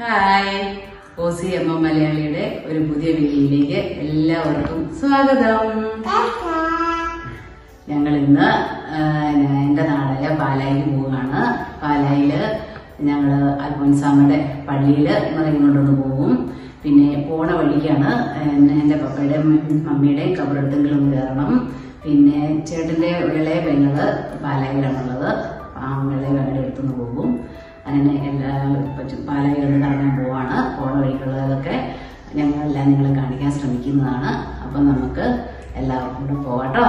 Hi Aussie M M മലയാളിയുടെ ഒരു പുതിയ വീഡിയോയിലേക്ക് എല്ലാവർക്കും സ്വാഗതം ഞങ്ങൾ ഇന്ന് എൻ്റെ നാടായ പാലായിൽ പോവുകയാണ് പാലായിൽ ഞങ്ങൾ അൽഫോൻസാമയുടെ പള്ളിയിൽ നിറങ്ങിക്കൊണ്ടൊന്ന് പോകും പിന്നെ പോണ വഴിക്കാണ് എൻ്റെ പപ്പയുടെ മമ്മിയുടെയും കബറെടുത്തെങ്കിലും കയറണം പിന്നെ ചേട്ടൻ്റെ ഇളയ പെങ്ങള് പാലായിലാണുള്ളത് ആ ഇളയ പെങ്ങളുടെ അടുത്തുനിന്ന് പോകും അങ്ങനെ എല്ലാ പറ്റും പാലായിലൊന്ന് കറങ്ങാൻ പോവാണ് പോണ വഴിക്കുള്ളതൊക്കെ ഞങ്ങളെല്ലാം നിങ്ങളെ കാണിക്കാൻ ശ്രമിക്കുന്നതാണ് അപ്പം നമുക്ക് എല്ലാവർക്കും കൂടെ പോവാട്ടോ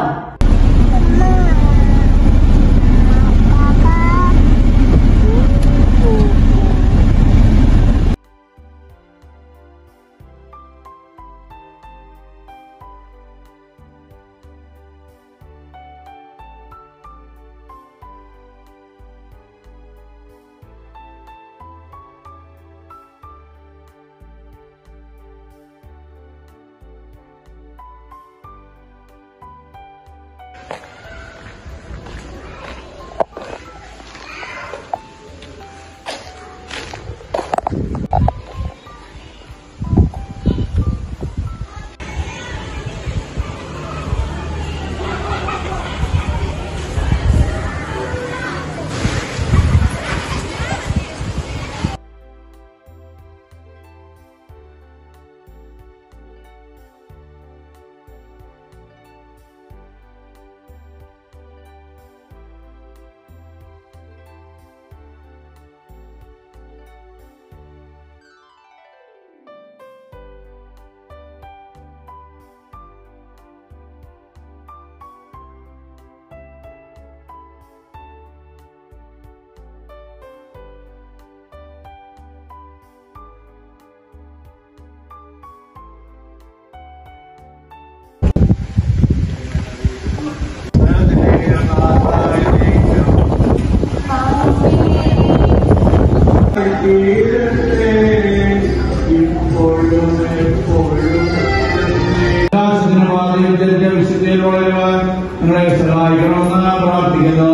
വിശുദ്ധിയിൽ വളരുവാൻ നിങ്ങളെ സഹായിക്കണമെന്ന് പ്രാർത്ഥിക്കുന്നു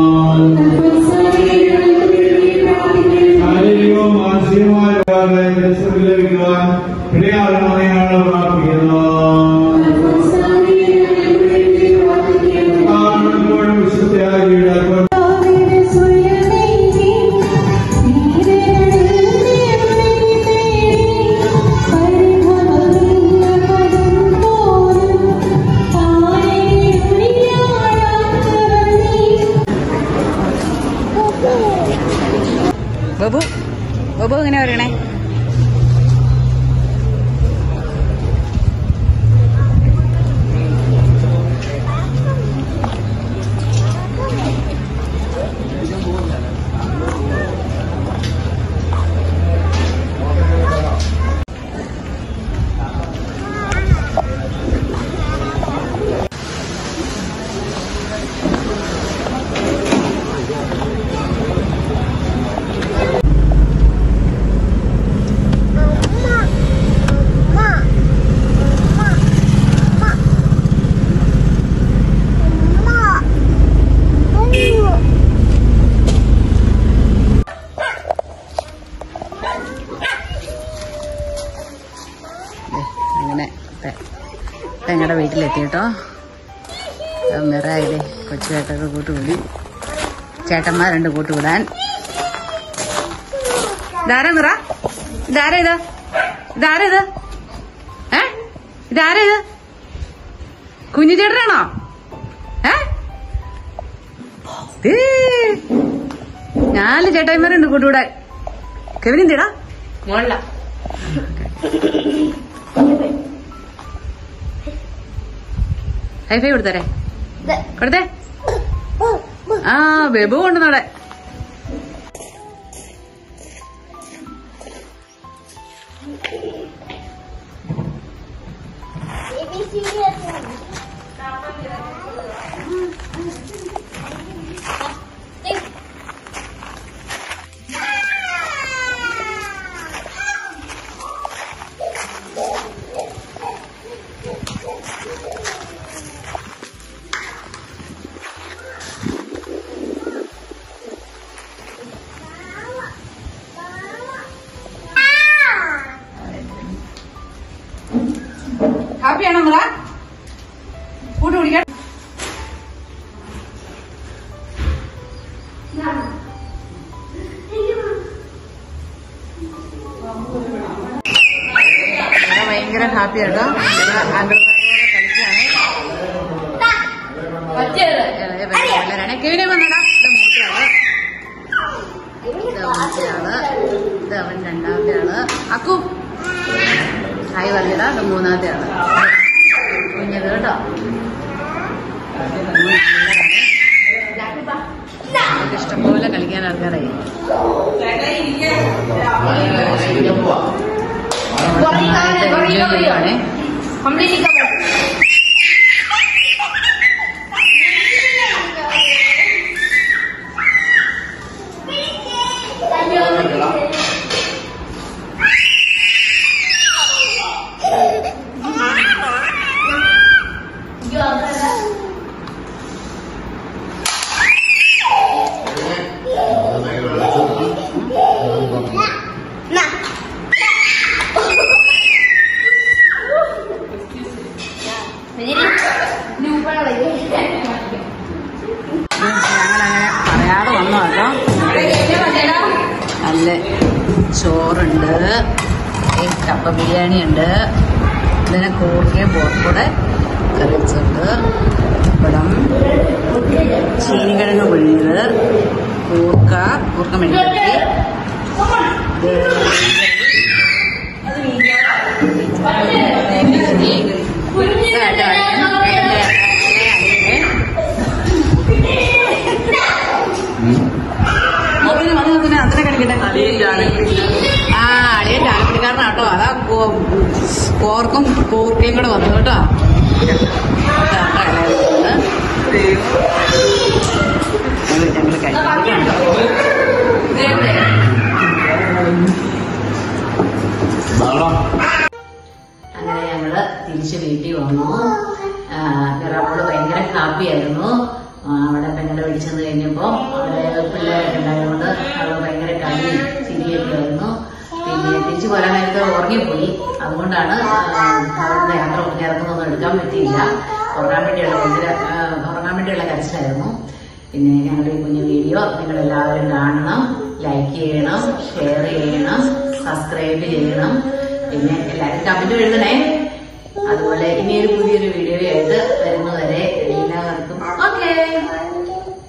ശാരീരികവും മാനസികവുമായ രോഗങ്ങളെ ലഭിക്കുവാൻ ഇടയാകണമെന്ന് ഞങ്ങൾ പ്രാർത്ഥിക്കുന്നു കാരണത്തോടും വിശുദ്ധയായ ജീവിതത്തിൽ ബബു ബബു എങ്ങനെ പറയണേ ദേ, അങ്ങനെ ഞങ്ങളുടെ വീട്ടിലെത്തി കേട്ടോ മിറായില്ലേ കൊച്ചു ചേട്ടൊക്കെ കൂട്ടുകൂടി ചേട്ടന്മാരുണ്ട് കൂട്ടുകൂടാൻ ഇതാരാ മിറ ഇതാരാ ഇത് ഇതാരാ ഇത് ഏ ഇതാരാ ഇത് കുഞ്ഞു ചേട്ടനാണോ ഏ ദേ, നാല് ചേട്ടായിമാരുണ്ട് കൂട്ടുകൂടാൻ കെവിനെന്തേടാ മോളില ഹൈഫൈ കൊടുത്തരേ കൊടുത്തേ ആ ബെബു കൊണ്ടുവന്നോടെ ഹാപ്പിയാണോ നിങ്ങള കൂട്ട് കുടിക്കാൻ ഇവിടെ ഭയങ്കര ഹാപ്പി ആട്ടോ അണ്ടർവെയറോടെ കളിക്കുകയാണ് ഇളയ പിള്ളേരാണ് കെവിനെ വന്നടാ ഇത് മൂത്തയാള് ഇത് മൂത്തയാള് ഇത് അവൻ രണ്ടാമത്തെ ആള് അക്കു ഹായ് പറഞ്ഞടാ ഇത് മൂന്നാമത്തെ ആള് കുഞ്ഞത് കേട്ടോ അവർക്ക് ഇഷ്ടംപോലെ കളിക്കാൻ ആൾക്കാരായി ചെയ്യുവാണേ ഞങ്ങളങ്ങനെ പറയാതെ വന്നു കേട്ടോ നല്ല ചോറുണ്ട് ഈ കപ്പ ബിരിയാണി ഉണ്ട് ഇതിനെ കൂർക്കയും പോർക്കൂടെ കറി വെച്ചിട്ടുണ്ട് പപ്പടം ചീനിക്കിഴങ്ങ് പുഴുങ്ങിയത് കൂർക്ക കൂർക്ക മെഴുകി അത്ര കളിക്കട്ടെ ആ അടിയൻ ചാലക്കുടിക്കാരനാട്ടോ അതാ കോ- കോർക്കും കൂർക്കയും കൂടെ വന്നു കേട്ടോ അതാ ഇളയത്. ഞങ്ങള് ഞങ്ങള് കഴിക്കും അങ്ങനെ ഞങ്ങള് തിരിച്ച് വീട്ടിൽ വന്നു മിറാമോള് ഭയങ്കര ഹാപ്പി ആയിരുന്നു ആ, അവിടെ പെങ്ങളെ വിളിച്ചെന്ന് കഴിഞ്ഞപ്പോ അവിടെ പിള്ളേരൊക്കെ ഉണ്ടായതുകൊണ്ട് അവള് ഭയങ്കര കളിയും ചിരിയൊക്കെ ആയിരുന്നു പിന്നെ തിരിച്ചു പോരാൻ നേരത്ത് ഉറങ്ങിപ്പോയി അതുകൊണ്ടാണ് ആ, അവിടുന്ന് യാത്ര ഇറങ്ങുന്നൊന്നും എടുക്കാൻ പറ്റിയില്ല ഉറങ്ങാൻ വേണ്ടിയുള്ള ഭയങ്കര ആ, ഉറങ്ങാൻ വേണ്ടിയുള്ള കരച്ചിലായിരുന്നു പിന്നെ ഞങ്ങളുടെ ഈ കുഞ്ഞു വീഡിയോ നിങ്ങൾ എല്ലാവരും കാണണം ലൈക്ക് ചെയ്യണം ഷെയർ ചെയ്യണം സബ്സ്ക്രൈബ് ചെയ്യണം പിന്നെ എല്ലാവരും കമന്റ് എഴുതണേ അതുപോലെ ഇനിയൊരു പുതിയൊരു വീഡിയോ ആയിട്ട് വരുന്നവരെ എല്ലാവർക്കും ഓക്കെ